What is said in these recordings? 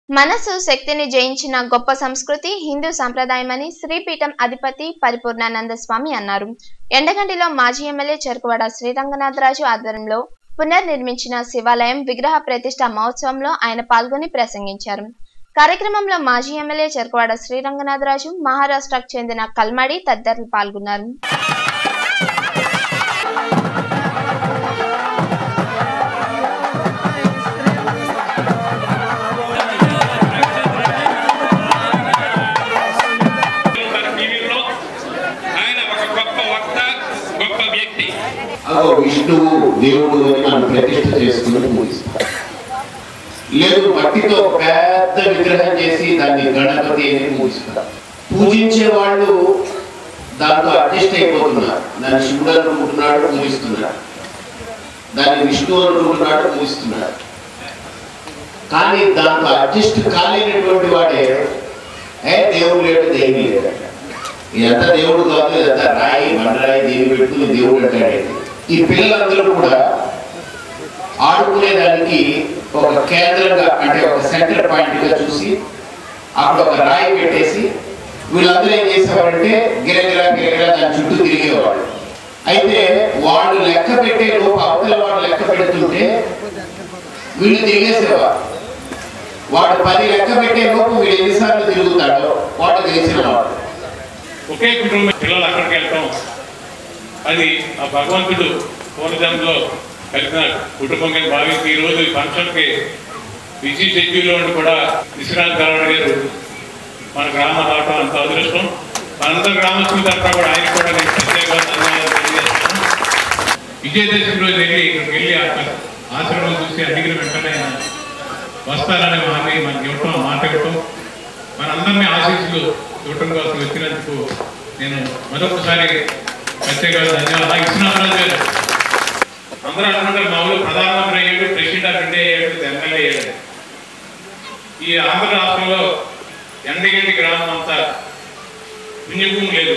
మనసు శక్తిని జయించిన గొప్ప సంస్కృతి హిందూ సంప్రదాయమని శ్రీపీఠం అధిపతి పరిపూర్ణానంద స్వామి అన్నారు ఎండగంటిలో మాజీ ఎమ్మెల్యే చెరుకువాడ శ్రీరంగనాథరాజు ఆధ్వర్యంలో పునర్నిర్మించిన శివాలయం విగ్రహ ప్రతిష్ట మహోత్సవంలో ఆయన పాల్గొని ప్రసంగించారు కార్యక్రమంలో మాజీ ఎమ్మెల్యే చెరుకువాడ శ్రీరంగనాథరాజు మహారాష్ట్రకు చెందిన కల్మడి తదితరులు పాల్గొన్నారు టీవీలో ఆయన ఒక గొప్ప వక్త గొప్ప వ్యక్తి అదో విష్ణువు దేవుడు అని మనం ప్రతిష్ఠ చేసుకుని పూజిస్తాం లేదు మట్టితో పెద్ద విగ్రహం చేసి దాన్ని గణపతి అని పూజిస్తాం పూజించే వాళ్ళు దాంతో అడ్జస్ట్ అయిపోతున్నారు దాన్ని శివుడు అనుకుంటున్నాడు పూజిస్తున్నాడు దాన్ని విష్ణువు అనుకుంటున్నాడు పూజిస్తున్నాడు కానీ దాంతో అడ్జస్ట్ కాలేనటువంటి వాడే ఏ దేవుడు లేడు దేవి లేడు ఇదంతా దేవుడు కాదు ఇదంతా రాయి బండరాయి దేవి పెట్టుకుని దేవుడు అంటాడు ఈ పిల్లలందరూ కూడా ఆడుకునేదానికి ఒక కేంద్రంగా అంటే ఒక సెంటర్ పాయింట్ గా చూసి అక్కడ ఒక రాయి పెట్టేసి వీళ్ళందరూ ఏం చేసేవారంటే గిరగిరా గిరగిరా దాని చుట్టూ తిరిగేవాళ్ళు అయితే వాళ్ళు లెక్క పెట్టే లోపు అవతల వాళ్ళు లెక్క పెడుతుంటే వీళ్ళు తిరిగేసేవారు వాడు పది లెక్క పెట్టే లోపు వీడు ఎన్నిసార్లు తిరుగుతాడో వాడు గెలిచిన వాడు ఒకే కుటుంబం పిల్లలు అక్కడికి వెళ్తాం అది ఆ భగవంతుడు పూర్వజంలో కలిసిన కుటుంబం కింద భావించి ఈ రోజు ఈ ఫంక్షన్కి బిజీ షెడ్యూల్లో ఉండి కూడా విశ్రాంతి కలవడ గారు మన గ్రామం రావడం అంత అదృష్టం మనందరం గ్రామస్తుల తరఫున కూడా ఆయన కూడా నేను ప్రత్యేకంగా ధన్యవాదాలు తెలియజేస్తున్నాను విజయదశమి రోజు వెళ్ళి ఇక్కడికి వెళ్ళి ఆ ఆశ్రమం చూసి అడిగిన వెంటనే ఆయన వస్తారనే హామీ మనకి ఇవ్వటం మాట ఇవ్వటం మనందరినీ ఆశీస్సులు ఇవ్వటం కోసం వచ్చినందుకు నేను మరొకసారి ప్రత్యేకంగా ధన్యవాదాలు ఇచ్చినప్పుడు గారు అందరూ అనుకుంటారు మా ఊళ్ళో ప్రధానమంత్రి అయ్యాడు ప్రెసిడెంట్ ఆఫ్ ఇండియా అయ్యాడు ఎమ్మెల్యే అయ్యాడు ఈ ఆంధ్ర రాష్ట్రంలో ఎండగంటి గ్రామం అంతా పుణ్యభూమి లేదు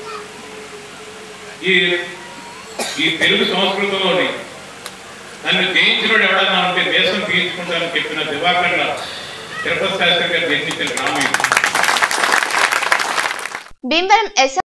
ఈ ఈ తెలుగు సంస్కృతంలోని నన్ను జయించినోడు ఎవడన్నా ఉంటే దేశం తీయించుకుంటానని చెప్పిన దివాకర్ తిరుపతి శాస్త్రి గారు జన్మించిన గ్రామం ఇది. భీమవరం ఎస్